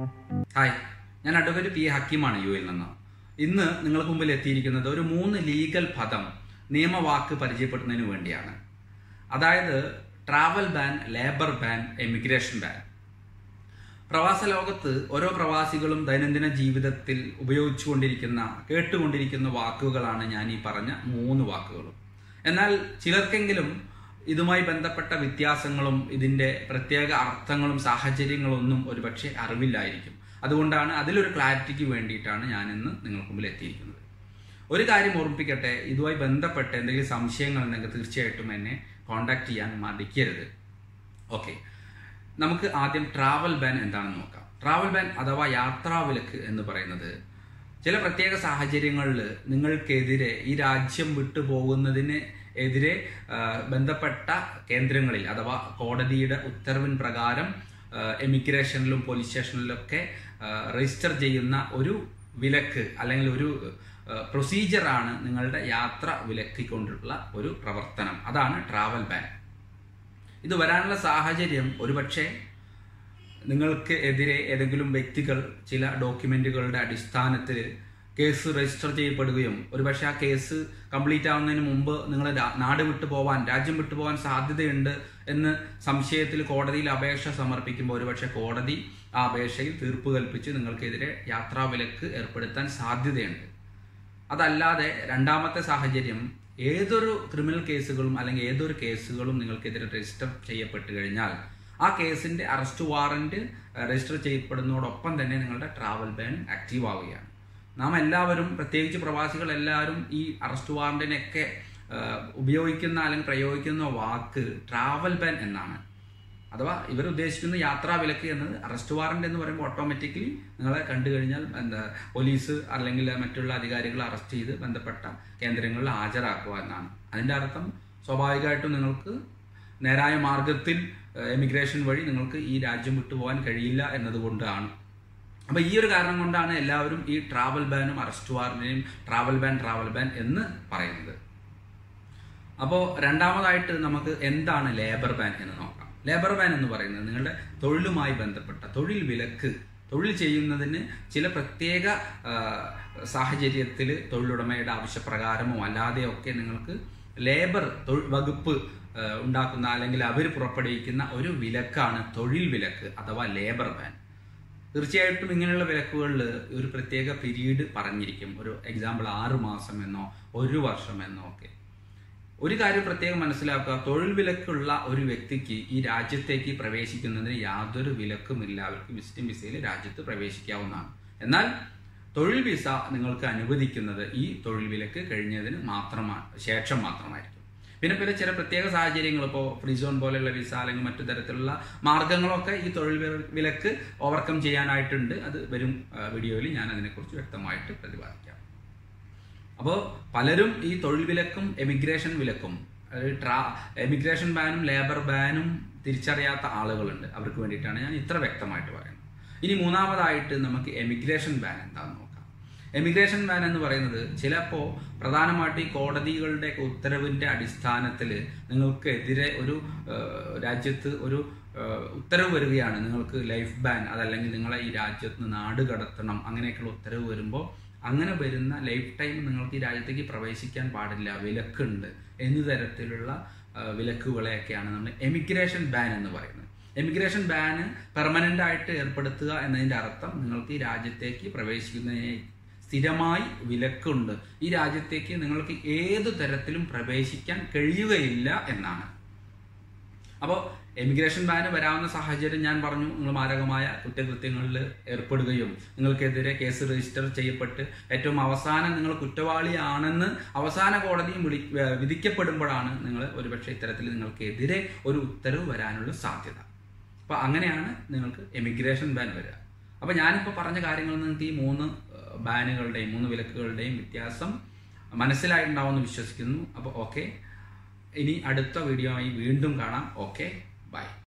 hi ഞാൻ advocate P ഹക്കീമാണ് U L നിന്ന് ഇന്ന് നിങ്ങൾക്ക് മുമ്പിൽ എത്തിയിരിക്കുന്നത് ഒരു മൂന്ന് ലീഗൽ പദം നിയമവാക്ക് പരിചയപ്പെടുന്നതിന് വേണ്ടിയാണ് അതായത് travel ban labour ban emigration ban പ്രവാസ ലോകത്ത് ഓരോ പ്രവാസികളും ദൈനംദിന ജീവിതത്തിൽ ഉപയോഗിച്ചുകൊണ്ടിരിക്കുന്ന കേട്ടുകൊണ്ടിരിക്കുന്ന വാക്കുകളാണ് ഞാൻ ഈ പറഞ്ഞ മൂന്ന് വാക്കുകളും എന്നാൽ ചിലർക്കെങ്കിലും ഇതുമായി ബന്ധപ്പെട്ട വ്യത്യാസങ്ങളും ഇതിന്റെ പ്രത്യേക അർത്ഥങ്ങളും സാഹചര്യങ്ങളും ഒന്നും ഒരുപക്ഷെ അറിവില്ലായിരിക്കും അതുകൊണ്ടാണ് അതിലൊരു ക്ലാരിറ്റിക്ക് വേണ്ടിയിട്ടാണ് ഞാൻ ഇന്ന് നിങ്ങൾക്ക് മുമ്പിൽ എത്തിയിരിക്കുന്നത് ഒരു കാര്യം ഓർമ്മിപ്പിക്കട്ടെ ഇതുമായി ബന്ധപ്പെട്ട് എന്തെങ്കിലും സംശയങ്ങൾ ഉണ്ടെങ്കിൽ തീർച്ചയായിട്ടും എന്നെ കോൺടാക്ട് ചെയ്യാൻ മടിക്കരുത് ഓക്കെ നമുക്ക് ആദ്യം ട്രാവൽ ബാൻ എന്താണെന്ന് നോക്കാം ട്രാവൽ ബാൻ അഥവാ യാത്രാ വിലക്ക് എന്ന് പറയുന്നത് ചില പ്രത്യേക സാഹചര്യങ്ങളിൽ നിങ്ങൾക്കെതിരെ ഈ രാജ്യം വിട്ടു പോകുന്നതിന് എതിരെ ആ, ബന്ധപ്പെട്ട കേന്ദ്രങ്ങളിൽ അഥവാ കോടതിയുടെ ഉത്തരവിൻ പ്രകാരം എമിഗ്രേഷനിലും പോലീസ് സ്റ്റേഷനിലൊക്കെ ആ, രജിസ്റ്റർ ചെയ്യുന്ന ഒരു വിലക്ക് അല്ലെങ്കിൽ ഒരു പ്രൊസീജിയറാണ് നിങ്ങളുടെ യാത്ര വിലക്കിക്കൊണ്ടുള്ള ഒരു പ്രവർത്തനം അതാണ് ട്രാവൽ ബാൻ ഇത് വരാനുള്ള സാഹചര്യം ഒരുപക്ഷെ നിങ്ങൾക്ക് എതിരെ ഏതെങ്കിലും വ്യക്തികൾ ചില ഡോക്യുമെന്റുകളുടെ അടിസ്ഥാനത്തിൽ കേസ് രജിസ്റ്റർ ചെയ്യപ്പെടുകയും ഒരുപക്ഷെ ആ കേസ് കംപ്ലീറ്റ് ആവുന്നതിന് മുമ്പ് നിങ്ങൾ രാ- നാട് വിട്ടു പോവാൻ രാജ്യം വിട്ടു പോകാൻ സാധ്യതയുണ്ട് എന്ന് സംശയത്തിൽ കോടതിയിൽ അപേക്ഷ സമർപ്പിക്കുമ്പോൾ ഒരുപക്ഷെ കോടതി ആ അപേക്ഷയിൽ തീർപ്പ് കൽപ്പിച്ച് നിങ്ങൾക്കെതിരെ യാത്രാവിലക്ക് ഏർപ്പെടുത്താൻ സാധ്യതയുണ്ട് അതല്ലാതെ രണ്ടാമത്തെ സാഹചര്യം ഏതൊരു ക്രിമിനൽ കേസുകളും അല്ലെങ്കിൽ ഏതൊരു കേസുകളും നിങ്ങൾക്കെതിരെ രജിസ്റ്റർ ചെയ്യപ്പെട്ട് കഴിഞ്ഞാൽ ആ കേസിന്റെ അറസ്റ്റ് വാറന്റ് രജിസ്റ്റർ ചെയ്യപ്പെടുന്നതോടൊപ്പം തന്നെ നിങ്ങളുടെ ട്രാവൽ ബാൻ ആക്റ്റീവ് ആവുകയാണ് നാം എല്ലാവരും പ്രത്യേകിച്ച് പ്രവാസികൾ എല്ലാവരും ഈ അറസ്റ്റ് വാറന്റിനൊക്കെ ആ, ഉപയോഗിക്കുന്ന അല്ലെങ്കിൽ പ്രയോഗിക്കുന്ന വാക്ക് ട്രാവൽ ബാൻ എന്നാണ് അഥവാ ഇവർ ഉദ്ദേശിക്കുന്ന യാത്രാ വിലക്ക് എന്നത് അറസ്റ്റ് വാറന്റ് എന്ന് പറയുമ്പോൾ ഓട്ടോമാറ്റിക്കലി നിങ്ങളെ കണ്ടു കഴിഞ്ഞാൽ എന്താ പോലീസ് അല്ലെങ്കിൽ മറ്റുള്ള അധികാരികൾ അറസ്റ്റ് ചെയ്ത് ബന്ധപ്പെട്ട കേന്ദ്രങ്ങളിൽ ഹാജരാക്കുക എന്നാണ് അതിന്റെ അർത്ഥം സ്വാഭാവികമായിട്ടും നിങ്ങൾക്ക് നേരായ മാർഗത്തിൽ എമിഗ്രേഷൻ വഴി നിങ്ങൾക്ക് ഈ രാജ്യം വിട്ടുപോകാൻ കഴിയില്ല എന്നതുകൊണ്ടാണ് അപ്പൊ ഈ ഒരു കാരണം കൊണ്ടാണ് എല്ലാവരും ഈ ട്രാവൽ ബാനും അറസ്റ്റ് വാറന്റിനെയും ട്രാവൽ ബാൻ ട്രാവൽ ബാൻ എന്ന് പറയുന്നത് അപ്പോൾ രണ്ടാമതായിട്ട് നമുക്ക് എന്താണ് ലേബർ ബാൻ എന്ന് നോക്കാം ലേബർ ബാൻ എന്ന് പറയുന്നത് നിങ്ങളുടെ തൊഴിലുമായി ബന്ധപ്പെട്ട തൊഴിൽ വിലക്ക് തൊഴിൽ ചെയ്യുന്നതിന് ചില പ്രത്യേക സാഹചര്യത്തിൽ തൊഴിലുടമയുടെ ആവശ്യപ്രകാരമോ അല്ലാതെയോ ഒക്കെ നിങ്ങൾക്ക് ലേബർ തൊഴിൽ വകുപ്പ് ആ, ഉണ്ടാക്കുന്ന അല്ലെങ്കിൽ അവർ പുറപ്പെടുവിക്കുന്ന ഒരു വിലക്കാണ് തൊഴിൽ വിലക്ക് അഥവാ ലേബർ ബാൻ തീർച്ചയായിട്ടും ഇങ്ങനെയുള്ള വിലക്കുകളിൽ ഒരു പ്രത്യേക പീരീഡ് പറഞ്ഞിരിക്കും ഒരു എക്സാമ്പിൾ ആറ് മാസം എന്നോ ഒരു വർഷം എന്നോ ഒക്കെ ഒരു കാര്യം പ്രത്യേകം മനസ്സിലാക്കുക തൊഴിൽ വിലക്കുള്ള ഒരു വ്യക്തിക്ക് ഈ രാജ്യത്തേക്ക് പ്രവേശിക്കുന്നതിന് യാതൊരു വിലക്കുമില്ല അവർക്ക് വിസിറ്റിംഗ് വിസയിൽ രാജ്യത്ത് പ്രവേശിക്കാവുന്നതാണ് എന്നാൽ തൊഴിൽ വിസ നിങ്ങൾക്ക് അനുവദിക്കുന്നത് ഈ തൊഴിൽ വിലക്ക് കഴിഞ്ഞതിന് മാത്രമാണ് ശേഷം മാത്രമായിരിക്കും പിന്നെ പിന്നെ ചില പ്രത്യേക സാഹചര്യങ്ങൾ ഇപ്പോൾ ഫ്രീ സോൺ പോലെയുള്ള വിസ അല്ലെങ്കിൽ മറ്റു തരത്തിലുള്ള മാർഗങ്ങളൊക്കെ ഈ തൊഴിൽ വില- വിലക്ക് ഓവർകം ചെയ്യാനായിട്ടുണ്ട് അത് വരും ആ, വീഡിയോയിൽ ഞാൻ അതിനെക്കുറിച്ച് വ്യക്തമായിട്ട് പ്രതിപാദിക്കാം അപ്പോൾ പലരും ഈ തൊഴിൽ വിലക്കും എമിഗ്രേഷൻ വിലക്കും അതായത് ട്രാ എമിഗ്രേഷൻ ബാനും ലേബർ ബാനും തിരിച്ചറിയാത്ത ആളുകളുണ്ട് അവർക്ക് വേണ്ടിയിട്ടാണ് ഞാൻ ഇത്ര വ്യക്തമായിട്ട് പറയുന്നത് ഇനി മൂന്നാമതായിട്ട് നമുക്ക് എമിഗ്രേഷൻ ബാൻ എന്താണെന്ന് നോക്കാം എമിഗ്രേഷൻ ബാൻ എന്ന് പറയുന്നത് ചിലപ്പോൾ പ്രധാനമായിട്ട് ഈ കോടതികളുടെ ഉത്തരവിന്റെ അടിസ്ഥാനത്തിൽ നിങ്ങൾക്കെതിരെ ഒരു ആ, രാജ്യത്ത് ഒരു ആ, ഉത്തരവ് വരികയാണ് നിങ്ങൾക്ക് ലൈഫ് ബാൻ അതല്ലെങ്കിൽ നിങ്ങളെ ഈ രാജ്യത്ത് നിന്ന് നാട് കടത്തണം അങ്ങനെയൊക്കെയുള്ള ഉത്തരവ് വരുമ്പോൾ അങ്ങനെ വരുന്ന ലൈഫ് ടൈം നിങ്ങൾക്ക് ഈ രാജ്യത്തേക്ക് പ്രവേശിക്കാൻ പാടില്ല വിലക്കുണ്ട് എന്ന തരത്തിലുള്ള ആ, വിലക്കുകളെയൊക്കെയാണ് നമ്മൾ എമിഗ്രേഷൻ ബാൻ എന്ന് പറയുന്നത് എമിഗ്രേഷൻ ബാന് പെർമനന്റ് ആയിട്ട് ഏർപ്പെടുത്തുക എന്നതിന്റെ അർത്ഥം നിങ്ങൾക്ക് ഈ രാജ്യത്തേക്ക് പ്രവേശിക്കുന്നതിന് സ്ഥിരമായി വിലക്കുണ്ട് ഈ രാജ്യത്തേക്ക് നിങ്ങൾക്ക് ഏതു തരത്തിലും പ്രവേശിക്കാൻ കഴിയുകയില്ല എന്നാണ് അപ്പോൾ എമിഗ്രേഷൻ ബാന് വരാവുന്ന സാഹചര്യം ഞാൻ പറഞ്ഞു നിങ്ങൾ മാരകമായ കുറ്റകൃത്യങ്ങളിൽ ഏർപ്പെടുകയും നിങ്ങൾക്കെതിരെ കേസ് രജിസ്റ്റർ ചെയ്യപ്പെട്ട് ഏറ്റവും അവസാനം നിങ്ങൾ കുറ്റവാളിയാണെന്ന് അവസാന കോടതിയും വിളി ഏഹ് വിധിക്കപ്പെടുമ്പോഴാണ് നിങ്ങൾ ഒരുപക്ഷെ ഇത്തരത്തിൽ നിങ്ങൾക്കെതിരെ ഒരു ഉത്തരവ് വരാനുള്ള സാധ്യത അപ്പോൾ അങ്ങനെയാണ് നിങ്ങൾക്ക് എമിഗ്രേഷൻ ബാൻ വരിക അപ്പോൾ ഞാനിപ്പോൾ പറഞ്ഞ കാര്യങ്ങളിൽ നിങ്ങൾക്ക് ഈ മൂന്ന് ഏഹ് ബാനുകളുടെയും മൂന്ന് വിലക്കുകളുടെയും വ്യത്യാസം മനസ്സിലായിട്ടുണ്ടാവുമെന്ന് വിശ്വസിക്കുന്നു അപ്പോൾ ഓക്കെ ഇനി അടുത്ത വീഡിയോ ആയി വീണ്ടും കാണാം ഓക്കെ ബൈ